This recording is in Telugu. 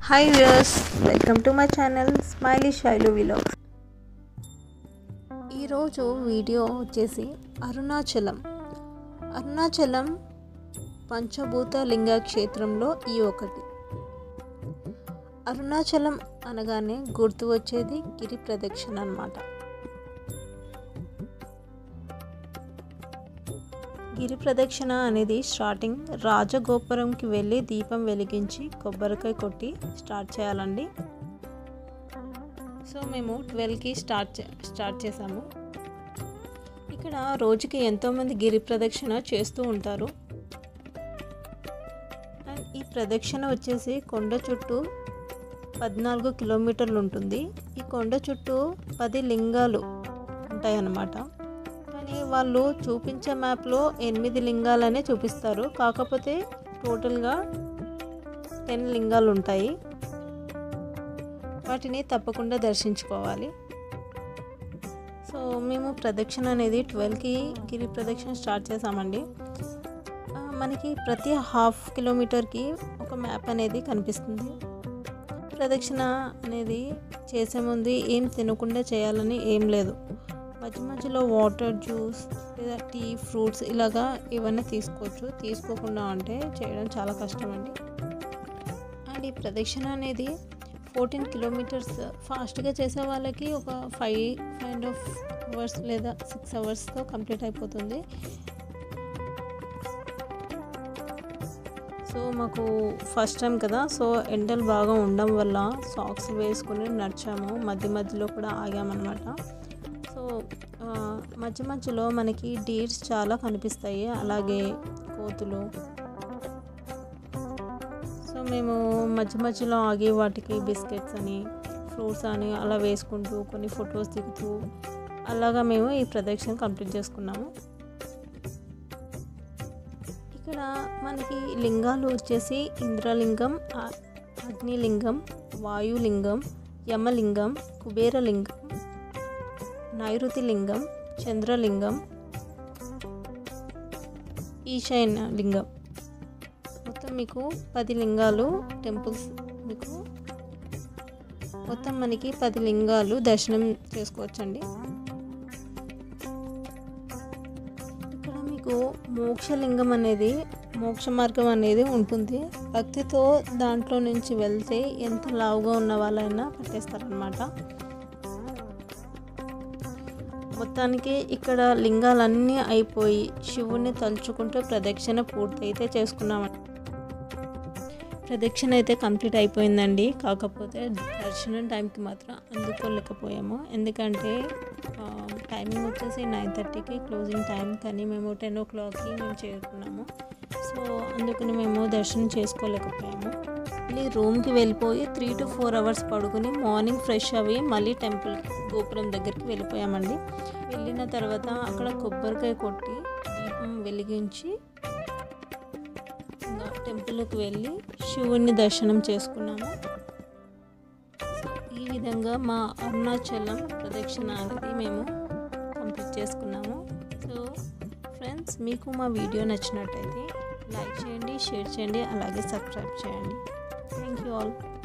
hi viewers welcome to my channel smiley Shailu vlogs ఈరోజు వీడియో వచ్చేసి అరుణాచలం అరుణాచలం పంచభూత లింగ క్షేత్రంలో ఈ ఒకటి అరుణాచలం అనగానే గుర్తు వచ్చేది గిరి ప్రదక్షిణ అన్నమాట గిరి ప్రదక్షిణ అనేది స్టార్టింగ్ రాజగోపురంకి వెళ్ళి దీపం వెలిగించి కొబ్బరికాయ కొట్టి స్టార్ట్ చేయాలండి సో మేము ట్వెల్వ్కి స్టార్ట్ చే స్టార్ట్ చేసాము ఇక్కడ రోజుకి ఎంతోమంది గిరి ప్రదక్షిణ చేస్తూ ఉంటారు అండ్ ఈ ప్రదక్షిణ వచ్చేసి కొండ చుట్టూ పద్నాలుగు కిలోమీటర్లు ఉంటుంది ఈ కొండ చుట్టూ పది లింగాలు ఉంటాయన్నమాట కానీ వాళ్ళు చూపించే మ్యాప్లో ఎనిమిది లింగాలనే చూపిస్తారు కాకపోతే టోటల్గా టెన్ లింగాలు ఉంటాయి వాటిని తప్పకుండా దర్శించుకోవాలి సో మేము ప్రదక్షిణ అనేది ట్వెల్వ్కి గిరి ప్రదక్షిణ స్టార్ట్ చేసామండి ఆ, మనకి ప్రతి హాఫ్ కిలోమీటర్కి ఒక మ్యాప్ అనేది కనిపిస్తుంది ప్రదక్షిణ అనేది చేసే ముందు ఏం తినకుండా చేయాలని ఏం లేదు మధ్య మధ్యలో వాటర్ జ్యూస్ లేదా టీ ఫ్రూట్స్ ఇలాగా ఇవన్నీ తీసుకోవచ్చు తీసుకోకుండా అంటే చేయడం చాలా కష్టం అండి అండ్ ఈ ప్రదక్షిణ అనేది ఫోర్టీన్ కిలోమీటర్స్ ఫాస్ట్గా చేసే వాళ్ళకి ఒక five five and half hours లేదా సిక్స్ అవర్స్తో కంప్లీట్ అయిపోతుంది సో మాకు ఫస్ట్ టైం కదా సో ఎండలు బాగా ఉండడం వల్ల సాక్స్ వేసుకుని నడిచాము మధ్య మధ్యలో కూడా ఆగామన్నమాట సో ఆ, మధ్య మధ్యలో మనకి డీర్స్ చాలా కనిపిస్తాయి అలాగే కోతులు సో మేము మధ్య మధ్యలో ఆగి వాటికి బిస్కెట్స్ అని ఫ్రూట్స్ అని అలా వేసుకుంటూ కొన్ని ఫొటోస్ దిగుతూ అలాగా మేము ఈ ప్రదక్షిణ కంప్లీట్ చేసుకున్నాము ఇక్కడ మనకి లింగాలు వచ్చేసి ఇంద్రలింగం ఆ- అగ్నిలింగం వాయులింగం యమలింగం కుబేరలింగం నైరుతి లింగం చంద్రలింగం ఈశాన్య లింగం మొత్తం మీకు పది లింగాలు టెంపుల్స్ మీకు మొత్తం మనకి పది లింగాలు దర్శనం చేసుకోవచ్చండి ఇక్కడ మీకు మోక్షలింగం అనేది మోక్ష మార్గం అనేది ఉంటుంది భక్తితో దాంట్లో నుంచి వెళ్తే ఎంత లావుగా ఉన్న వాళ్ళైనా పట్టేస్తారనమాట మొత్తానికి ఇక్కడ లింగాలన్నీ అయిపోయి శివుణ్ణి తలుచుకుంటూ ప్రదక్షిణ పూర్తయితే చేసుకున్నామండి ప్రదక్షిణ అయితే కంప్లీట్ అయిపోయిందండి కాకపోతే దర్శనం టైంకి మాత్రం అందుకోలేకపోయాము ఎందుకంటే ఆ, టైమింగ్ వచ్చేసి నైన్ థర్టీకి క్లోజింగ్ టైం కానీ మేము టెన్ ఓ క్లాక్కి మేము చేరుకున్నాము సో అందుకని మేము దర్శనం చేసుకోలేకపోయాము మళ్ళీ రూమ్కి వెళ్ళిపోయి త్రీ టు ఫోర్ అవర్స్ పడుకుని మార్నింగ్ ఫ్రెష్ అవి మళ్ళీ టెంపుల్ గోపురం దగ్గరికి వెళ్ళిపోయామండి వెళ్ళిన తర్వాత అక్కడ కొబ్బరికాయ కొట్టి దీపం వెలిగించి ఇంకా టెంపుల్కి వెళ్ళి శివుణ్ణి దర్శనం చేసుకున్నాము సో ఈ విధంగా మా అరుణాచలం ప్రదక్షిణ అనేది మేము కంప్లీట్ చేసుకున్నాము సో ఫ్రెండ్స్ మీకు మా వీడియో నచ్చినట్టయితే లైక్ చేయండి షేర్ చేయండి అలాగే సబ్స్క్రైబ్ చేయండి థ్యాంక్ యూ ఆల్